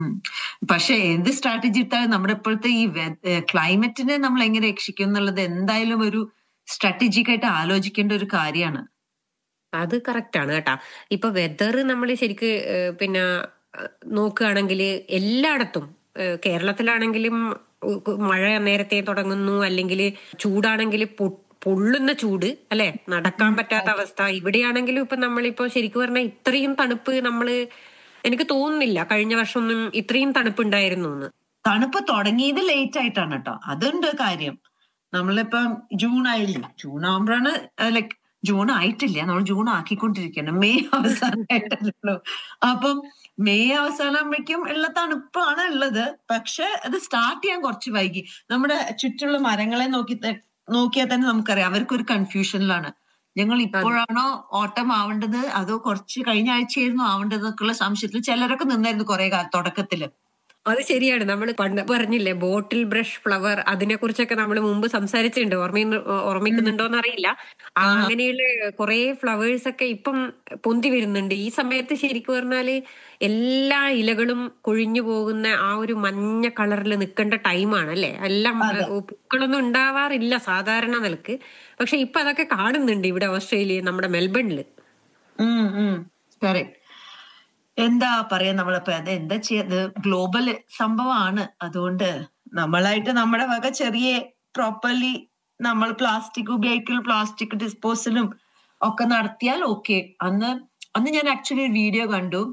ഉം. പക്ഷെ എന്ത് സ്ട്രാറ്റജി ഇട്ടാലും നമ്മുടെ ഇപ്പോഴത്തെ ഈ ക്ലൈമറ്റിനെ നമ്മൾ എങ്ങനെ രക്ഷിക്കും എന്നുള്ളത് എന്തായാലും ഒരു സ്ട്രാറ്റജിക് ആയിട്ട് ആലോചിക്കേണ്ട ഒരു കാര്യമാണ് അത് കറക്റ്റ് ആണ് കേട്ടാ ഇപ്പൊ വെതർ നമ്മൾ ശരിക്ക് ഏഹ്, പിന്നെ നോക്കുകയാണെങ്കിൽ എല്ലായിടത്തും ഏഹ്, കേരളത്തിലാണെങ്കിലും ഉ- മഴ നേരത്തെ തുടങ്ങുന്നു അല്ലെങ്കിൽ ചൂടാണെങ്കിൽ പൊള്ളുന്ന ചൂട് അല്ലെ നടക്കാൻ പറ്റാത്ത അവസ്ഥ ഇവിടെയാണെങ്കിലും ഇപ്പൊ നമ്മളിപ്പോ ശരിക്കും പറഞ്ഞാൽ ഇത്രയും തണുപ്പ് നമ്മള് എനിക്ക് തോന്നുന്നില്ല കഴിഞ്ഞ വർഷമൊന്നും ഇത്രയും തണുപ്പ് ഉണ്ടായിരുന്നു എന്ന് തണുപ്പ് തുടങ്ങിയത് ലേറ്റ് ആയിട്ടാണ് കേട്ടോ അതുണ്ട് കാര്യം നമ്മളിപ്പം ജൂൺ ആയില്ലേ ജൂൺ ആകുമ്പോഴാണ് ലൈക് ജൂൺ ആയിട്ടില്ല നമ്മൾ ജൂൺ ആക്കിക്കൊണ്ടിരിക്കണം മെയ് അവസാനമായിട്ടല്ലേ ഉള്ളൂ അപ്പം മെയ് അവസാനമാകുമ്പോഴേക്കും ഉള്ള തണുപ്പാണ് ഉള്ളത് പക്ഷെ അത് സ്റ്റാർട്ട് ചെയ്യാൻ കുറച്ച് വൈകി നമ്മുടെ ചുറ്റുള്ള മരങ്ങളെ നോക്കി ത- നോക്കിയാൽ തന്നെ നമുക്കറിയാം അവർക്കൊരു കൺഫ്യൂഷനിലാണ് ഞങ്ങൾ ഇപ്പോഴാണോ ഓട്ടം ആവേണ്ടത് അതോ കുറച്ച് കഴിഞ്ഞ ആഴ്ചയായിരുന്നു ആവേണ്ടത് എന്നൊക്കെയുള്ള സംശയത്തിൽ ചിലരൊക്കെ നിന്നായിരുന്നു കുറെ കാലം തുടക്കത്തില് അത് ശരിയാണ് നമ്മൾ പണ്ട് പറഞ്ഞില്ലേ ബോട്ടിൽ ബ്രഷ് ഫ്ലവർ അതിനെ കുറിച്ചൊക്കെ നമ്മൾ മുമ്പ് സംസാരിച്ചിട്ടുണ്ട് ഓർമ്മ ഓർമ്മിക്കുന്നുണ്ടോന്ന് അറിയില്ല ആ, അങ്ങനെയുള്ള കുറെ ഫ്ലവേഴ്സ് ഒക്കെ ഇപ്പം പൊന്തി വരുന്നുണ്ട് ഈ സമയത്ത് ശരിക്കും പറഞ്ഞാല് എല്ലാ ഇലകളും കൊഴിഞ്ഞു പോകുന്ന ആ ഒരു മഞ്ഞ കളറിൽ നിൽക്കേണ്ട ടൈമാണ് അല്ലെ എല്ലാം അതെ. ഏഹ്, പൂക്കളൊന്നും ഉണ്ടാവാറില്ല സാധാരണ നിലക്ക് പക്ഷെ ഇപ്പൊ അതൊക്കെ കാണുന്നുണ്ട് ഇവിടെ ഓസ്ട്രേലിയ നമ്മുടെ മെൽബണില് കറക്റ്റ് എന്താ പറയാ നമ്മളിപ്പോ അത് എന്താ ചെയ്യത് ഗ്ലോബൽ സംഭവമാണ് അതുകൊണ്ട് നമ്മളായിട്ട് നമ്മുടെ വക ചെറിയ പ്രോപ്പർലി നമ്മൾ പ്ലാസ്റ്റിക് ഉപയോഗിക്കൽ പ്ലാസ്റ്റിക് ഡിസ്പോസലും ഒക്കെ നടത്തിയാൽ ഓക്കെ അന്ന് അന്ന് ഞാൻ ആക്ച്വലി ഒരു വീഡിയോ കണ്ടു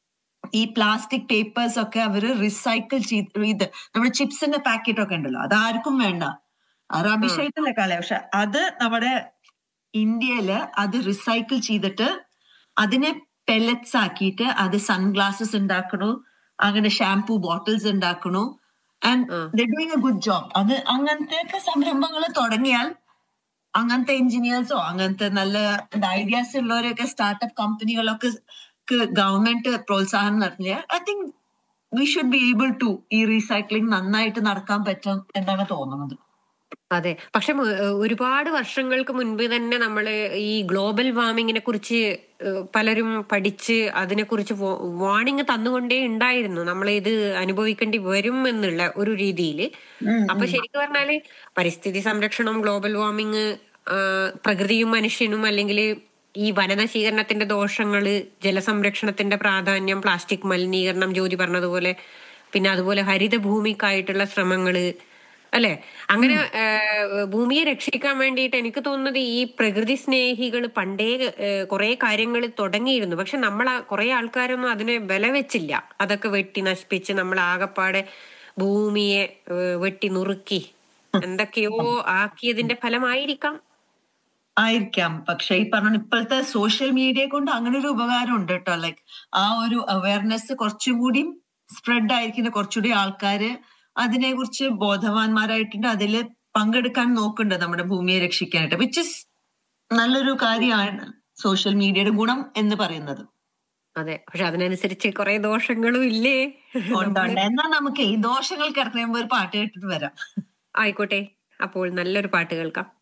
ഈ പ്ലാസ്റ്റിക് പേപ്പേഴ്സ് ഒക്കെ അവര് റിസൈക്കിൾ ചെയ്ത് ഇത് നമ്മുടെ ചിപ്സിന്റെ പാക്കറ്റ് ഒക്കെ ഉണ്ടല്ലോ അത് ആർക്കും വേണ്ട അത് അഭിഷേകത്തിലെ കളയ പക്ഷെ അത് നമ്മുടെ ഇന്ത്യയില് അത് റിസൈക്കിൾ ചെയ്തിട്ട് അതിനെ പെല്ലറ്റ്സ് ആക്കിയിട്ട് അത് സൺഗ്ലാസസ് ഉണ്ടാക്കണു അങ്ങനെ ഷാംപൂ ബോട്ടിൽസ് ഉണ്ടാക്കണു and doing a good job അത് അങ്ങനത്തെ ഒക്കെ സംരംഭങ്ങൾ തുടങ്ങിയാൽ അങ്ങനത്തെ എഞ്ചിനീയേഴ്സോ അങ്ങനത്തെ നല്ല ഐഡിയാസ് ഉള്ളവരൊക്കെ സ്റ്റാർട്ടപ്പ് കമ്പനികളൊക്കെ ഗവൺമെന്റ് പ്രോത്സാഹനം നടത്തിയാൽ I think we should be able to ഈ റീസൈക്ലിംഗ് നന്നായിട്ട് നടക്കാൻ പറ്റും എന്നാണ് തോന്നുന്നത് അതെ പക്ഷെ മു- ഏഹ് ഒരുപാട് വർഷങ്ങൾക്ക് മുൻപ് തന്നെ നമ്മൾ ഈ ഗ്ലോബൽ വാർമിങ്ങിനെ കുറിച്ച് ഏഹ് പലരും പഠിച്ച് അതിനെക്കുറിച്ച് വാർണിംഗ് തന്നുകൊണ്ടേ ഉണ്ടായിരുന്നു നമ്മൾ ഇത് അനുഭവിക്കേണ്ടി വരും എന്നുള്ള ഒരു രീതിയിൽ അപ്പൊ ശരിക്കും പറഞ്ഞാല് പരിസ്ഥിതി സംരക്ഷണം ഗ്ലോബൽ വാർമിങ് പ്രകൃതിയും മനുഷ്യനും അല്ലെങ്കിൽ ഈ വനനശീകരണത്തിന്റെ ദോഷങ്ങള് ജലസംരക്ഷണത്തിന്റെ പ്രാധാന്യം പ്ലാസ്റ്റിക് മലിനീകരണം ജ്യോതി പറഞ്ഞതുപോലെ പിന്നെ അതുപോലെ ഹരിതഭൂമിക്കായിട്ടുള്ള ശ്രമങ്ങള് അല്ലെ അങ്ങനെ ഏഹ്, ഭൂമിയെ രക്ഷിക്കാൻ വേണ്ടിയിട്ട് എനിക്ക് തോന്നുന്നത് ഈ പ്രകൃതി സ്നേഹികൾ പണ്ടേ കുറെ കാര്യങ്ങൾ തുടങ്ങിയിരുന്നു പക്ഷെ നമ്മൾ കുറെ ആൾക്കാരൊന്നും അതിനെ വില വെച്ചില്ല അതൊക്കെ വെട്ടി നശിപ്പിച്ച് നമ്മൾ ആകപ്പാടെ ഭൂമിയെ ഏഹ്, വെട്ടി നുറുക്കി എന്തൊക്കെയോ ആക്കിയതിന്റെ ഫലമായിരിക്കാം ആയിരിക്കാം പക്ഷെ ഈ പറഞ്ഞ ഇപ്പോഴത്തെ സോഷ്യൽ മീഡിയ കൊണ്ട് അങ്ങനെ ഒരു ഉപകാരം ഉണ്ട് കേട്ടോ ലൈക്ക് ആ ഒരു അവയർനെസ് കുറച്ചും കൂടി സ്പ്രെഡ് ആയിരിക്കുന്ന കുറച്ചുകൂടി ആൾക്കാര് അതിനെ കുറിച്ച് ബോധവാന്മാരായിട്ടുണ്ട് അതില് പങ്കെടുക്കാൻ നോക്കുന്നുണ്ട് നമ്മുടെ ഭൂമിയെ രക്ഷിക്കാനായിട്ട് വിച്ച് ഇസ് നല്ലൊരു കാര്യമാണ് സോഷ്യൽ മീഡിയയുടെ ഗുണം എന്ന് പറയുന്നത് അതെ പക്ഷെ അതിനനുസരിച്ച് കുറെ ദോഷങ്ങളും ഇല്ലേ ഉണ്ട് ഉണ്ട്. എന്നാ നമുക്ക് ഈ ദോഷങ്ങൾ കിടക്കുന്ന ഒരു പാട്ട് കേട്ടിട്ട് വരാം ആയിക്കോട്ടെ അപ്പോൾ നല്ലൊരു പാട്ട് കേൾക്കാം